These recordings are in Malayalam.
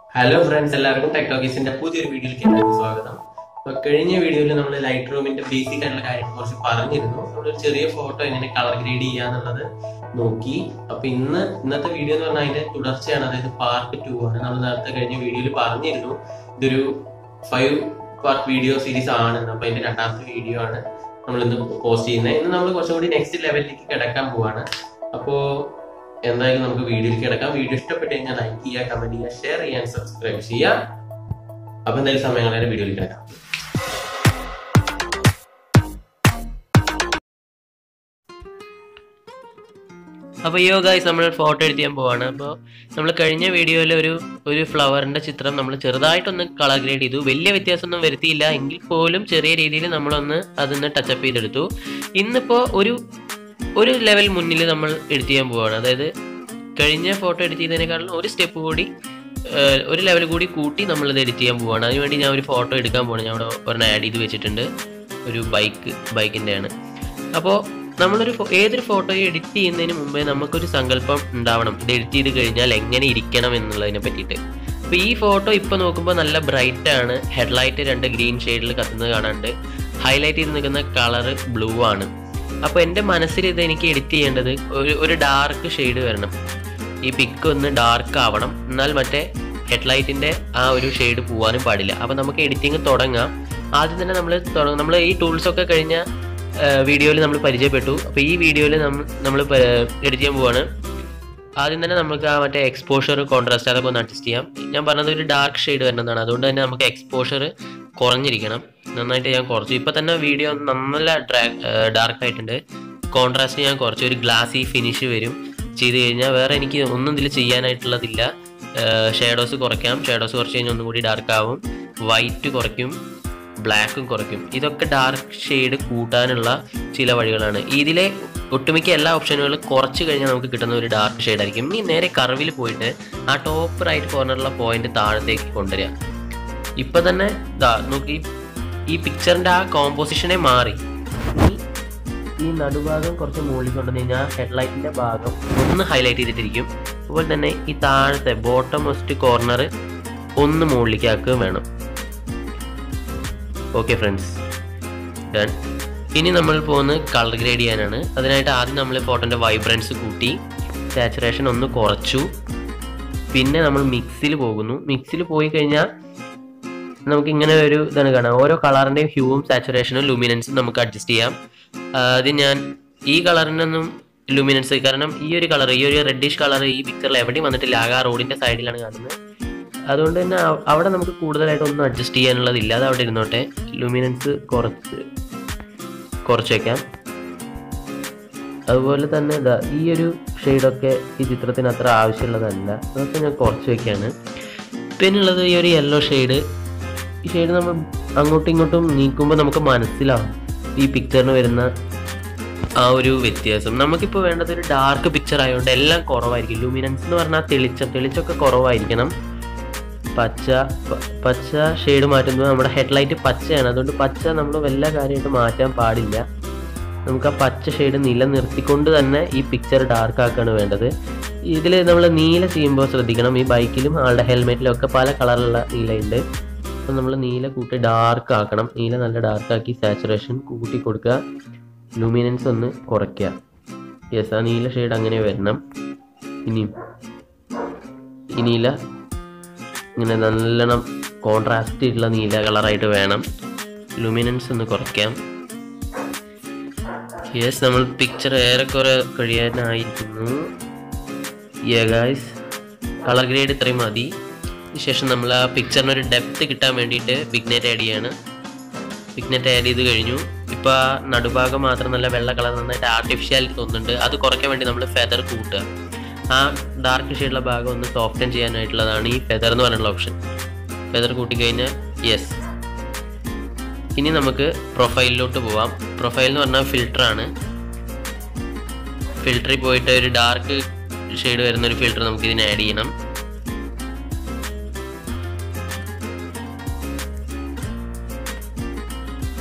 ഹലോ ഫ്രണ്ട്സ് എല്ലാവർക്കും ടെക്ടോക്കീസിന്റെ പുതിയൊരു വീഡിയോയിലേക്ക് എല്ലാവർക്കും സ്വാഗതം അപ്പൊ കഴിഞ്ഞ വീഡിയോയിൽ നമ്മൾ ലൈറ്റ് റൂമിന്റെ ബേസിക് ആയിട്ടുള്ള കാര്യങ്ങൾ കുറച്ച് പറഞ്ഞിരുന്നു നമ്മളൊരു ചെറിയ ഫോട്ടോ എങ്ങനെ കളർ ഗ്രേഡ് ചെയ്യാന്നുള്ളത് നോക്കി അപ്പൊ ഇന്ന് ഇന്നത്തെ വീഡിയോ എന്ന് പറഞ്ഞാൽ അതിന്റെ തുടർച്ചയാണ് അതായത് പാർട്ട് ടു ആണ് നമ്മൾ നേരത്തെ കഴിഞ്ഞ വീഡിയോയിൽ പറഞ്ഞിരുന്നു ഇതൊരു ഫൈവ് പാർട്ട് വീഡിയോ സീരീസ് ആണ് അപ്പൊ അതിന്റെ രണ്ടാമത്തെ വീഡിയോ ആണ് നമ്മൾ ഇന്ന് പോസ്റ്റ് ചെയ്യുന്നത് ഇന്ന് നമ്മൾ കുറച്ചും കൂടി നെക്സ്റ്റ് ലെവലിലേക്ക് കിടക്കാൻ പോവാണ് അപ്പോ എന്തായാലും നമുക്ക് വീഡിയോയിലേക്ക് കിടക്കാം വീഡിയോ ഇഷ്ടപ്പെട്ട് കഴിഞ്ഞാൽ ലൈക്ക് ചെയ്യുക കമന്റ് ചെയ്യുക ഷെയർ ചെയ്യാൻ സബ്സ്ക്രൈബ് ചെയ്യുക അപ്പൊ എന്തായാലും സമയം കളയാതെ വീഡിയോയിലേക്ക് കിടക്കാം അപ്പോൾ യോ ഗായ്സ് നമ്മൾ ഫോട്ടോ എഡിറ്റ് ചെയ്യാൻ പോവാണ് അപ്പോൾ നമ്മൾ കഴിഞ്ഞ വീഡിയോയിൽ ഒരു ഒരു ഫ്ലവറിന്റെ ചിത്രം നമ്മൾ ചെറുതായിട്ടൊന്ന് കളർ ഗ്രേഡ് ചെയ്തു വലിയ വ്യത്യാസമൊന്നും വരുത്തിയില്ല എങ്കിൽ പോലും ചെറിയ രീതിയിൽ നമ്മളൊന്ന് അതൊന്ന് ടച്ചപ്പ് ചെയ്തെടുത്തു ഇന്നിപ്പോൾ ഒരു ഒരു ലെവൽ മുന്നിൽ നമ്മൾ എഡിറ്റ് ചെയ്യാൻ പോവാണ് അതായത് കഴിഞ്ഞ ഫോട്ടോ എഡിറ്റ് ചെയ്തതിനേക്കാളും ഒരു സ്റ്റെപ്പ് കൂടി ഏഹ്, ഒരു ലെവൽ കൂടി കൂട്ടി നമ്മളിത് എഡിറ്റ് ചെയ്യാൻ പോവാണ് അതിനുവേണ്ടി ഞാൻ ഒരു ഫോട്ടോ എടുക്കാൻ പോവാണ് ഞാൻ അവിടെ ഒരെണ്ണം ആഡ് ചെയ്ത് വെച്ചിട്ടുണ്ട് ഒരു ബൈക്ക് ബൈക്കിൻ്റെ ആണ് അപ്പോൾ നമ്മളൊരു ഫോ- ഏതൊരു ഫോട്ടോയും എഡിറ്റ് ചെയ്യുന്നതിന് മുമ്പേ നമുക്കൊരു സങ്കല്പം ഉണ്ടാവണം ഇത് എഡിറ്റ് ചെയ്ത് കഴിഞ്ഞാൽ എങ്ങനെ ഇരിക്കണം എന്നുള്ളതിനെ പറ്റിയിട്ട് അപ്പോൾ ഈ ഫോട്ടോ ഇപ്പോൾ നോക്കുമ്പോൾ നല്ല ബ്രൈറ്റ് ആണ് ഹെഡ്ലൈറ്റ് രണ്ട് ഗ്രീൻ ഷെയ്ഡിൽ കത്തുന്നത് കാണാനുണ്ട് ഹൈലൈറ്റ് ചെയ്ത് നിൽക്കുന്ന കളർ ബ്ലൂ ആണ് അപ്പോൾ എൻ്റെ മനസ്സിൽ ഇത് എനിക്ക് എഡിറ്റ് ചെയ്യേണ്ടത് ഒരു ഒരു ഡാർക്ക് ഷെയ്ഡ് വരണം ഈ പിക്ക് ഒന്ന് ഡാർക്ക് ആവണം എന്നാൽ മറ്റേ ഹെഡ്ലൈറ്റിൻ്റെ ആ ഒരു ഷെയ്ഡ് പോകാനും പാടില്ല അപ്പോൾ നമുക്ക് എഡിറ്റിംഗ് തുടങ്ങാം ആദ്യം തന്നെ നമ്മൾ തുടങ്ങും നമ്മൾ ഈ ടൂൾസൊക്കെ കഴിഞ്ഞ വീഡിയോയിൽ നമ്മൾ പരിചയപ്പെട്ടു അപ്പോൾ ഈ വീഡിയോയിൽ നമ്മൾ നമ്മൾ എഡിറ്റ് ചെയ്യാൻ പോവാണ് ആദ്യം തന്നെ നമുക്ക് ആ മറ്റേ എക്സ്പോഷർ കോൺട്രാസ്റ്റ് അതൊക്കെ ഒന്ന് അഡ്ജസ്റ്റ് ചെയ്യാം ഞാൻ പറഞ്ഞത് ഒരു ഡാർക്ക് ഷെയ്ഡ് വരുന്നതാണ് അതുകൊണ്ട് തന്നെ നമുക്ക് എക്സ്പോഷർ കുറഞ്ഞിരിക്കണം നന്നായിട്ട് ഞാൻ കുറച്ചു ഇപ്പം തന്നെ വീഡിയോ നല്ല ഡാർക്ക് ആയിട്ടുണ്ട് കോൺട്രാസ്റ്റ് ഞാൻ കുറച്ച് ഒരു ഗ്ലാസി ഫിനിഷ് വരും ചെയ്ത് കഴിഞ്ഞാൽ വേറെ എനിക്ക് ഒന്നും ഇതിൽ ചെയ്യാനായിട്ടുള്ളതില്ല ഷേഡോസ് കുറയ്ക്കാം ഷേഡോസ് കുറച്ച് കഴിഞ്ഞാൽ ഒന്നും കൂടി ഡാർക്ക് ആവും വൈറ്റ് കുറയ്ക്കും ബ്ലാക്കും കുറയ്ക്കും ഇതൊക്കെ ഡാർക്ക് ഷെയ്ഡ് കൂട്ടാനുള്ള ചില വഴികളാണ് ഇതിലെ ഒട്ടുമിക്ക എല്ലാ ഓപ്ഷനുകളും കുറച്ച് കഴിഞ്ഞാൽ നമുക്ക് കിട്ടുന്ന ഒരു ഡാർക്ക് ഷെയ്ഡ് ആയിരിക്കും ഇനി നേരെ കർവിൽ പോയിട്ട് ആ ടോപ്പ് റൈറ്റ് കോർണറിലുള്ള പോയിന്റ് താഴത്തേക്ക് കൊണ്ടുവരിക ഇപ്പൊ തന്നെ ദാ നോക്കി ഈ പിക്ചറിന്റെ ആ കോമ്പോസിഷനെ മാറി ഇനി ഈ നടുഭാഗം കുറച്ച് മുകളിൽ കൊണ്ടുവന്ന് കഴിഞ്ഞാൽ ഹെഡ്ലൈറ്റിന്റെ ഭാഗം ഒന്ന് ഹൈലൈറ്റ് ചെയ്തിട്ടിരിക്കും അതുപോലെ തന്നെ ഈ താഴത്തെ ബോട്ടം മോസ്റ്റ് കോർണർ ഒന്ന് മുകളിലേക്ക് ആക്കുകയും വേണം ഓക്കെ ഫ്രണ്ട്സ് ഡൺ ഇനി നമ്മൾ പോകുന്നത് കളർ ഗ്രേഡ് ചെയ്യാനാണ് അതിനായിട്ട് ആദ്യം നമ്മൾ ഫോട്ടോൻ്റെ വൈബ്രൻസ് കൂട്ടി സാച്ചുറേഷൻ ഒന്ന് കുറച്ചു പിന്നെ നമ്മൾ മിക്സിൽ പോകുന്നു മിക്സിൽ പോയി കഴിഞ്ഞാൽ നമുക്ക് ഇങ്ങനെ ഒരു ഇതാണ് കാണാം ഓരോ കളറിൻ്റെയും ഹ്യൂവും സാച്ചുറേഷനും ലൂമിനൻസും നമുക്ക് അഡ്ജസ്റ്റ് ചെയ്യാം ആദ്യം ഞാൻ ഈ കളറിനൊന്നും ലൂമിനൻസ് കാരണം ഈ ഒരു കളർ ഈ ഒരു റെഡിഷ് കളർ ഈ പിക്ചറിൽ എവിടെയും വന്നിട്ടില്ല ആകെ ആ റോഡിൻ്റെ സൈഡിലാണ് കാണുന്നത് അതുകൊണ്ട് തന്നെ അവ- അവിടെ നമുക്ക് കൂടുതലായിട്ട് ഒന്നും അഡ്ജസ്റ്റ് ചെയ്യാനുള്ളതില്ല അത് അവിടെ ഇരുന്നോട്ടെ ലൂമിനൻസ് കുറച്ച് കുറച്ച് വെക്കാം അതുപോലെ തന്നെ ഇതാ ഈ ഒരു ഷെയ്ഡൊക്കെ ഈ ചിത്രത്തിന് അത്ര ആവശ്യമുള്ളതല്ല അതൊക്കെ ഞാൻ കുറച്ച് വെക്കാണ് പിന്നുള്ളത് ഈ ഒരു യെല്ലോ ഷെയ്ഡ് ഈ ഷെയ്ഡ് നമ്മൾ അങ്ങോട്ടും ഇങ്ങോട്ടും നീക്കുമ്പോൾ നമുക്ക് മനസ്സിലാവും ഈ പിക്ചറിന് വരുന്ന ആ ഒരു വ്യത്യാസം നമുക്കിപ്പോൾ വേണ്ടത് ഒരു ഡാർക്ക് പിക്ചർ ആയതുകൊണ്ട് എല്ലാം കുറവായിരിക്കും ലൂമിനൻസ് എന്ന് പറഞ്ഞാൽ തെളിച്ചം തെളിച്ചമൊക്കെ കുറവായിരിക്കണം പച്ച പ- പച്ച ഷെയ്ഡ് മാറ്റുമ്പോൾ നമ്മുടെ ഹെഡ്ലൈറ്റ് പച്ചയാണ് അതുകൊണ്ട് പച്ച നമ്മൾ വല്ല കാര്യമായിട്ട് മാറ്റാൻ പാടില്ല നമുക്ക് ആ പച്ച ഷെയ്ഡ് നിലനിർത്തിക്കൊണ്ട് തന്നെ ഈ പിക്ചർ ഡാർക്ക് ആക്കാണ് വേണ്ടത് ഇതിൽ നമ്മൾ നീല ചെയ്യുമ്പോൾ ശ്രദ്ധിക്കണം ഈ ബൈക്കിലും ആളുടെ ഹെൽമെറ്റിലും ഒക്കെ പല കളറിലുള്ള നീലയുണ്ട് അപ്പം നമ്മൾ നീല കൂട്ടി ഡാർക്ക് ആക്കണം നീല നല്ല ഡാർക്ക് ആക്കി സാച്ചുറേഷൻ കൂട്ടി കൊടുക്കുക ലൂമിനൻസ് ഒന്ന് കുറയ്ക്കുക യെസ് ആ നീല ഷെയ്ഡ് അങ്ങനെ വരണം ഇനിയും ഈ നീല ഇങ്ങനെ നല്ലോണം കോൺട്രാസ്റ്റ് ഉള്ള നീല കളറായിട്ട് വേണം ലൂമിനൻസ് ഒന്ന് കുറയ്ക്കാം യെസ് നമ്മൾ പിക്ചർ ഏറെക്കുറെ കഴിയാനായിരിക്കുന്നു ഗായ്സ് കളർ ഗ്രേഡ് ഇത്രയും മതി ശേഷം നമ്മൾ ആ പിക്ചറിന് ഒരു ഡെപ്ത് കിട്ടാൻ വേണ്ടിയിട്ട് പിഗ്നെറ്റ് ആഡ് ചെയ്യാണ് പിഗ്നെറ്റ് ആഡ് ചെയ്ത് കഴിഞ്ഞു ഇപ്പോൾ ആ നടുഭാഗം മാത്രം നല്ല വെള്ള കളർ നന്നായിട്ട് ആർട്ടിഫിഷ്യാലിറ്റി തോന്നുന്നുണ്ട് അത് കുറയ്ക്കാൻ വേണ്ടി നമ്മൾ ഫെദർ കൂട്ടുക ആ ഡാർക്ക് ഷെയ്ഡുള്ള ഭാഗം ഒന്ന് സോഫ്റ്റൻ ചെയ്യാനായിട്ടുള്ളതാണ് ഈ ഫെദർ എന്ന് പറയുന്ന ഓപ്ഷൻ ഫെദർ കൂട്ടിക്കഴിഞ്ഞാൽ യെസ് ഇനി നമുക്ക് പ്രൊഫൈലിലോട്ട് പോവാം പ്രൊഫൈൽ എന്ന് പറഞ്ഞാൽ ഫിൽറ്റർ ആണ് ഫിൽറ്ററിൽ പോയിട്ട് ഒരു ഡാർക്ക് ഷെയ്ഡ് വരുന്ന ഒരു ഫിൽറ്റർ നമുക്ക് ഇതിന് ആഡ് ചെയ്യണം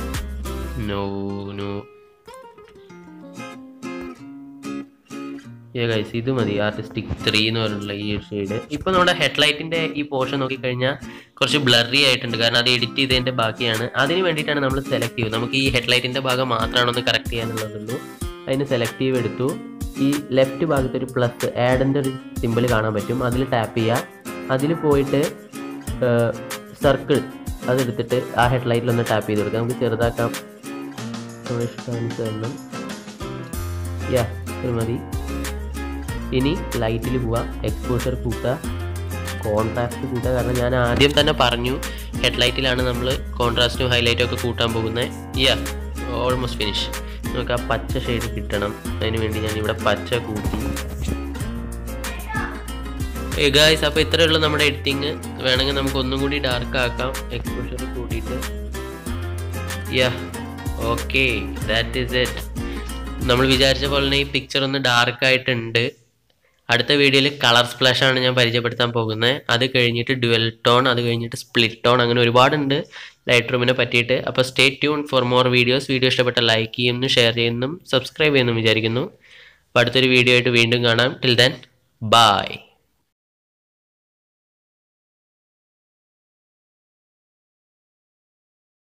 നോ നോ ഗൈസ് ഇത് മതി ആർട്ടിസ്റ്റിക് ത്രീ എന്ന് പറഞ്ഞിട്ടുള്ള ഈ ഷെയ്ഡ് ഇപ്പോൾ നമ്മുടെ ഹെഡ്ലൈറ്റിൻ്റെ ഈ പോർഷൻ നോക്കിക്കഴിഞ്ഞാൽ കുറച്ച് ബ്ലറി ആയിട്ടുണ്ട് കാരണം അത് എഡിറ്റ് ചെയ്തതിൻ്റെ ബാക്കിയാണ് അതിന് വേണ്ടിയിട്ടാണ് നമ്മൾ സെലക്ട് ചെയ്യുന്നത് നമുക്ക് ഈ ഹെഡ്ലൈറ്റിൻ്റെ ഭാഗം മാത്രമാണ് ഒന്ന് കറക്റ്റ് ചെയ്യാനുള്ളതുള്ളൂ അതിന് സെലക്റ്റീവ് എടുത്തു ഈ ലെഫ്റ്റ് ഭാഗത്ത് ഒരു പ്ലസ് ആഡിൻ്റെ ഒരു സിമ്പിൾ കാണാൻ പറ്റും അതിൽ ടാപ്പ് ചെയ്യുക അതിൽ പോയിട്ട് സർക്കിൾ അതെടുത്തിട്ട് ആ ഹെഡ്ലൈറ്റിൽ ഒന്ന് ടാപ്പ് ചെയ്ത് കൊടുക്കാം നമുക്ക് ചെറുതാക്കാം കാണിച്ചു തരണം യാ ഇത് മതി ഇനി ലൈറ്റിൽ പോവുക എക്സ്പോഷർ കൂട്ടുക കോൺട്രാസ്റ്റ് കൂട്ടുക കാരണം ഞാൻ ആദ്യം തന്നെ പറഞ്ഞു ഹെഡ്ലൈറ്റിലാണ് നമ്മൾ കോൺട്രാസ്റ്റും ഹൈലൈറ്റും ഒക്കെ കൂട്ടാൻ പോകുന്നത് യാ ഓൾമോസ്റ്റ് ഫിനിഷ് നമുക്ക് ആ പച്ച ഷെയ്ഡ് കിട്ടണം അതിന് വേണ്ടി ഞാൻ ഇവിടെ പച്ച കൂട്ടി ഗായ്സ് അപ്പോൾ ഇത്രയേ ഉള്ളൂ നമ്മുടെ എഡിറ്റിങ് വേണമെങ്കിൽ നമുക്ക് ഒന്നും കൂടി ഡാർക്ക് ആക്കാം എക്സ്പോഷർ കൂട്ടിയിട്ട് yeah okay that is it നമ്മൾ വിചാരിച്ച പോലെ തന്നെ ഈ പിക്ചർ ഒന്ന് ഡാർക്ക് ആയിട്ടുണ്ട് അടുത്ത വീഡിയോയിൽ കളർ സ്പ്ലാഷ് ആണ് ഞാൻ പരിചയപ്പെടുത്താൻ പോകുന്നത് അത് കഴിഞ്ഞിട്ട് ഡുവൽ ടോൺ അത് കഴിഞ്ഞിട്ട് സ്പ്ലിറ്റ് ടോൺ അങ്ങനെ ഒരുപാടുണ്ട് ലൈറ്റ് റൂമിനെ പറ്റിയിട്ട് അപ്പോൾ stay tune for more videos video ഇഷ്ടപ്പെട്ട ലൈക്ക് ചെയ്യുന്നു ഷെയർ ചെയ്യുന്നു സബ്സ്ക്രൈബ് ചെയ്യുന്നു വിചാരിക്കുന്നു അപ്പോൾ അടുത്തൊരു വീഡിയോ ആയിട്ട് വീണ്ടും കാണാം ടിൽ ദെൻ ബൈ